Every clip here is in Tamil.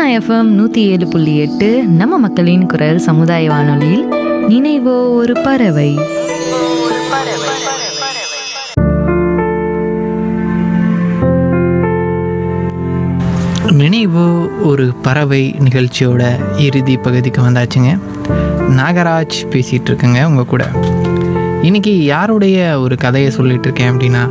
எஃப்எம் நூற்றி ஏழு புள்ளி எட்டு நம்ம மக்களின் குரல் சமுதாய வானொலியில் நினைவோ ஒரு பறவை நினைவு ஒரு பறவை நிகழ்ச்சியோட இறுதி பகுதிக்கு வந்தாச்சுங்க நாகராஜ் பேசிகிட்டு இருக்கேங்க உங்கள் கூட இன்னைக்கு யாருடைய ஒரு கதையை சொல்லிட்டு இருக்கேன் அப்படின்னா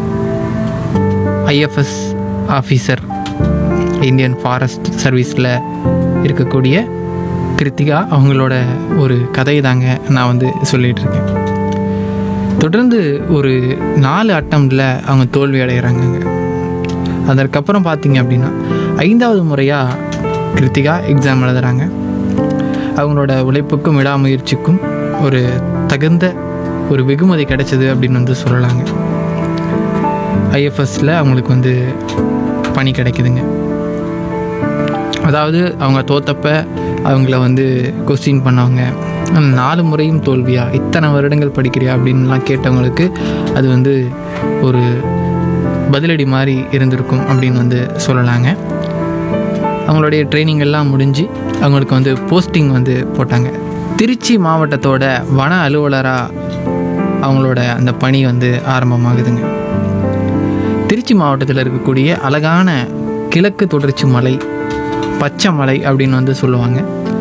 ஐஎஃப்எஸ் ஆஃபீஸர் இந்தியன் ஃபாரஸ்ட் சர்வீஸில் இருக்கக்கூடிய கிருத்திகா அவங்களோட ஒரு கதை தாங்க நான் வந்து சொல்லிட்டு இருக்கேன் தொடர்ந்து ஒரு நாலு அட்டம்ல அவங்க தோல்வி அடைகிறாங்கங்க அதற்கப்புறம் பார்த்தீங்க அப்படின்னா ஐந்தாவது முறையாக கிருத்திகா எக்ஸாம் எழுதுறாங்க அவங்களோட உழைப்புக்கும் விடாமுயற்சிக்கும் ஒரு தகுந்த ஒரு வெகுமதி கிடைச்சது அப்படின்னு வந்து சொல்லலாங்க ஐஎஃப்எஸில் அவங்களுக்கு வந்து பணி கிடைக்குதுங்க அதாவது அவங்க தோத்தப்ப அவங்கள வந்து கொஸ்டின் பண்ணவங்க நாலு முறையும் தோல்வியா இத்தனை வருடங்கள் படிக்கிறியா அப்படின்லாம் கேட்டவங்களுக்கு அது வந்து ஒரு பதிலடி மாதிரி இருந்திருக்கும் அப்படின்னு வந்து சொல்லலாங்க அவங்களுடைய ட்ரைனிங் எல்லாம் முடிஞ்சு அவங்களுக்கு வந்து போஸ்டிங் வந்து போட்டாங்க திருச்சி மாவட்டத்தோட வன அலுவலராக அவங்களோட அந்த பணி வந்து ஆரம்பமாகுதுங்க திருச்சி மாவட்டத்தில் இருக்கக்கூடிய அழகான கிழக்கு தொடர்ச்சி மலை பச்சை மலை அப்படின்னு வந்து சொல்லுவாங்க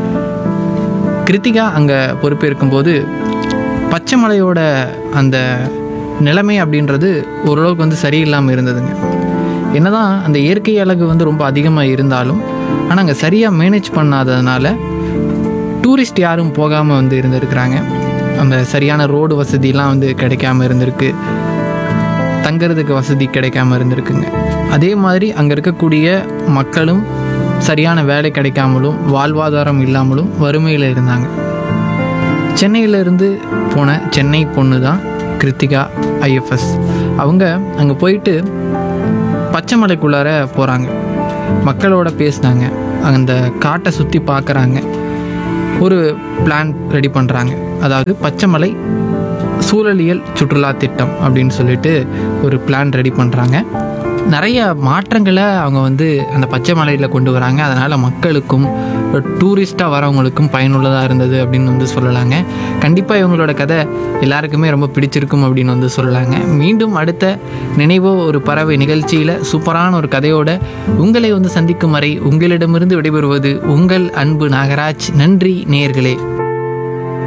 கிருத்திகா அங்கே பொறுப்பேற்கும்போது பச்சை மலையோட அந்த நிலைமை அப்படின்றது ஓரளவுக்கு வந்து சரியில்லாமல் இருந்ததுங்க என்னதான் அந்த இயற்கை அழகு வந்து ரொம்ப அதிகமாக இருந்தாலும் ஆனால் அங்கே சரியாக மேனேஜ் பண்ணாததுனால டூரிஸ்ட் யாரும் போகாமல் வந்து இருந்திருக்கிறாங்க அந்த சரியான ரோடு வசதியெலாம் வந்து கிடைக்காம இருந்திருக்கு தங்குறதுக்கு வசதி கிடைக்காம இருந்திருக்குங்க அதே மாதிரி அங்கே இருக்கக்கூடிய மக்களும் சரியான வேலை கிடைக்காமலும் வாழ்வாதாரம் இல்லாமலும் வறுமையில் இருந்தாங்க சென்னையிலேருந்து போன சென்னை பொண்ணு தான் கிருத்திகா ஐஎஃப்எஸ் அவங்க அங்கே போயிட்டு பச்சைமலைக்குள்ளார போகிறாங்க மக்களோட பேசினாங்க அந்த காட்டை சுற்றி பார்க்குறாங்க ஒரு பிளான் ரெடி பண்ணுறாங்க அதாவது பச்சைமலை சூழலியல் சுற்றுலா திட்டம் அப்படின்னு சொல்லிட்டு ஒரு பிளான் ரெடி பண்ணுறாங்க நிறைய மாற்றங்களை அவங்க வந்து அந்த பச்சை மலையில் கொண்டு வராங்க அதனால் மக்களுக்கும் டூரிஸ்ட்டாக வரவங்களுக்கும் பயனுள்ளதாக இருந்தது அப்படின்னு வந்து சொல்லலாங்க கண்டிப்பாக இவங்களோட கதை எல்லாருக்குமே ரொம்ப பிடிச்சிருக்கும் அப்படின்னு வந்து சொல்லலாங்க மீண்டும் அடுத்த நினைவோ ஒரு பறவை நிகழ்ச்சியில் சூப்பரான ஒரு கதையோட உங்களை வந்து சந்திக்கும் வரை உங்களிடமிருந்து விடைபெறுவது உங்கள் அன்பு நாகராஜ் நன்றி நேயர்களே